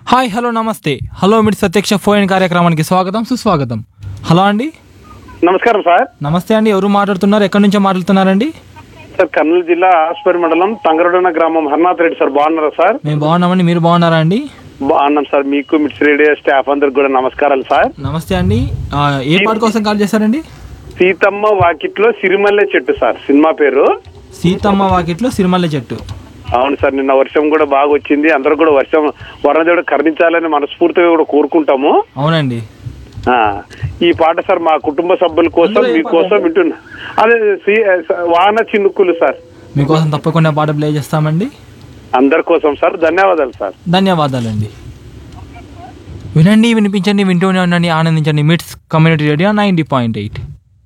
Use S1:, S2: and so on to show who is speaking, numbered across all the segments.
S1: Hi hello నమస్తే hello మిడ్ ప్రత్యక్ష ఫోన్ కార్యక్రమానికి స్వాగతం సుస్వాగతం హలో అండి
S2: నమస్కారం సార్
S1: నమస్తే అండి ఎవరు మాట్లాడుతున్నారు ఎక్కడి నుంచో మాట్లాడుతున్నారండి
S2: సార్ కర్నూలు జిల్లా ఆస్పరి మండలం తంగరడన గ్రామం హర్నాథ్ రెడ్డి సార్ బాగున్నారా సార్
S1: మేము బాగున్నామండి మీరు బాగున్నారా అండి
S2: బాగున్నాం సార్ మీకు మిట్స్ రేడియో స్టాఫ్ అందరికి కూడా నమస్కారాలు సార్
S1: నమస్తే అండి ఆ, ఏ పాట కోసం కాల్ చేశారండి
S2: సీతమ్మ వాకిట్లో సిరిమల్లె చెట్టు సార్ సినిమా పేరు
S1: సీతమ్మ వాకిట్లో సిరిమల్లె చెట్టు
S2: అవును సార్ నిన్న వర్షం కూడా బాగా వచ్చింది అందరూ కూడా వర్షం వరదడు కరుణించాలని మనస్ఫూర్తిగా కూడా కోరుకుంటాము
S1: అవునండి
S2: ఆ, ఈ పాట సార్ మా కుటుంబ సభ్యుల కోసం
S1: అందులో ఏ
S2: మీకోసం
S1: పాట?
S2: వింటున్నా అదే సి- వాన చినుకులు సార్
S1: మీకోసం తప్పకుండా పాట ప్లే చేస్తామండి
S2: అందరి కోసం సార్ ధన్యవాదాలు సార్
S1: ధన్యవాదాలండి వినండి వినిపించండి వింటూనే ఉండండి ఆనందించండి MITS community radio ninety point eight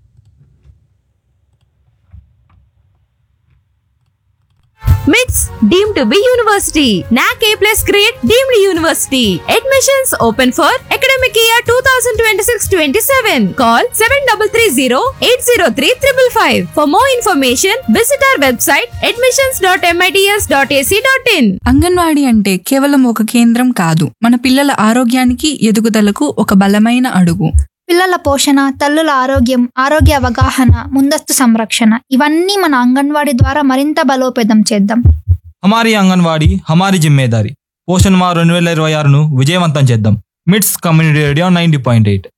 S3: MITS deemed to be university. NAC A plus grade deemed university. Admissions open for academic year 2026-27. Call 7330-803-555. For more information, visit our website admissions.mits.ac.in.
S4: Anganwadi అంటే కేవలం ఒక కేంద్రం కాదు మన పిల్లల ఆరోగ్యానికి ఎదుగుదలకు ఒక బలమైన అడుగు
S5: పిల్లల పోషణ తల్లుల ఆరోగ్యం ఆరోగ్య అవగాహన ముందస్తు సంరక్షణ ఇవన్నీ మన అంగన్వాడీ ద్వారా మరింత బలోపేతం చేద్దాం
S1: హమారీ అంగన్వాడీ హమారీ జిమ్మేదారి పోషణ్ మా రెండు వేల ఇరవై ఆరును విజయవంతం చేద్దాం MITS community radio ninety point eight